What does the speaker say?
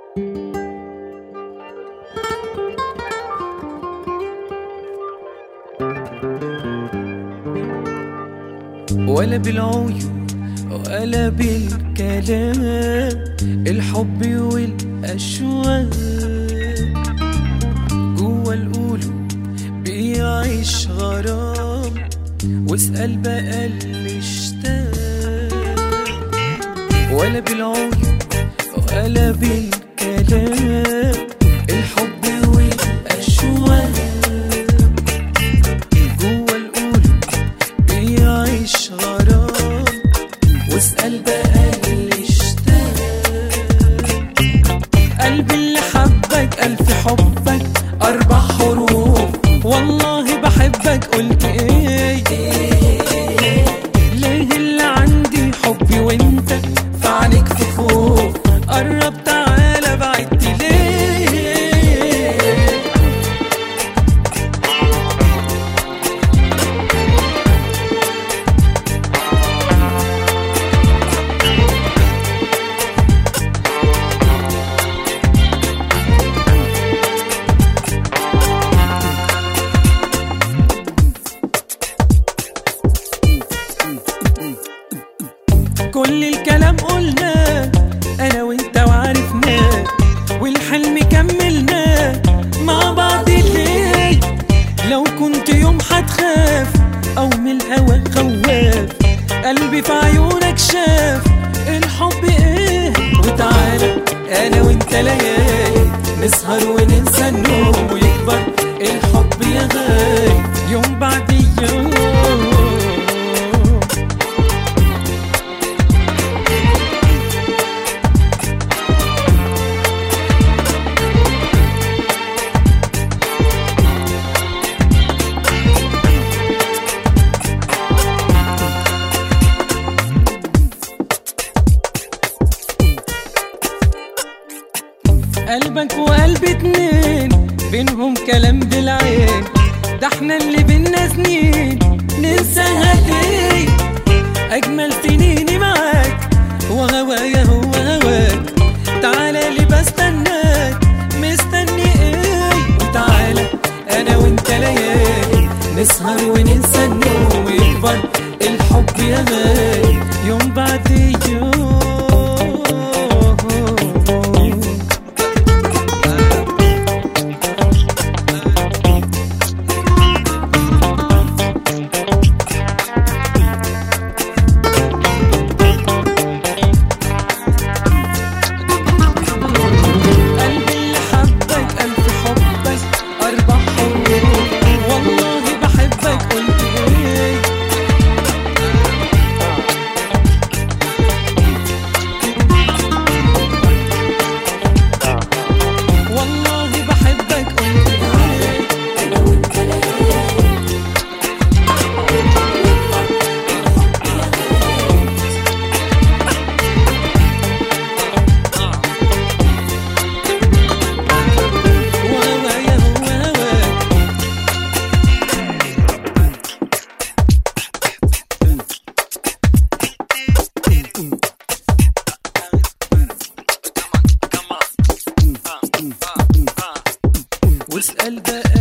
ولا بالعيون ولا بالكلام الحب والأشواق جوا القلوب بيعيش غرام واسأل بقى اللي اشتاق ولا بالعيون ولا بالكلام الحب والأشواق جوا القلوب بيعيش غرام واسأل بقى اللي اشتاق قلبي اللي حبك ألف حبك أربع حروف والله بحبك قلت إيه ليه اللي عندي حبي وانت في عينيك في خوف قرب تعالى بعدت ليه كل الكلام قلناه انا وانت وعرفناه والحلم كملناه مع بعض ليه لو كنت يوم هتخاف او من الهوى خواف قلبي في عيونك شاف الحب ايه وتعالى انا وانت ليالي نسهر وننسى النوم ويكبر الحب يا غالي يوم بعد يوم قلبك وقلبي اتنين بينهم كلام بالعين ده احنا اللي بينا سنين ننساها ليه اجمل سنيني معاك وهوايا هو هواك تعالى لي بستناك مستني ايه وتعالى انا وانت ليالي نسهر وننسى النوم ويكبر الحب يا غالي يوم بعد يوم قلبي اللي حبك ألف حبك أربع حروف والله بحبك قلت إيه والله بحبك قلت إيه وهوايا هو هواك واسأل بقى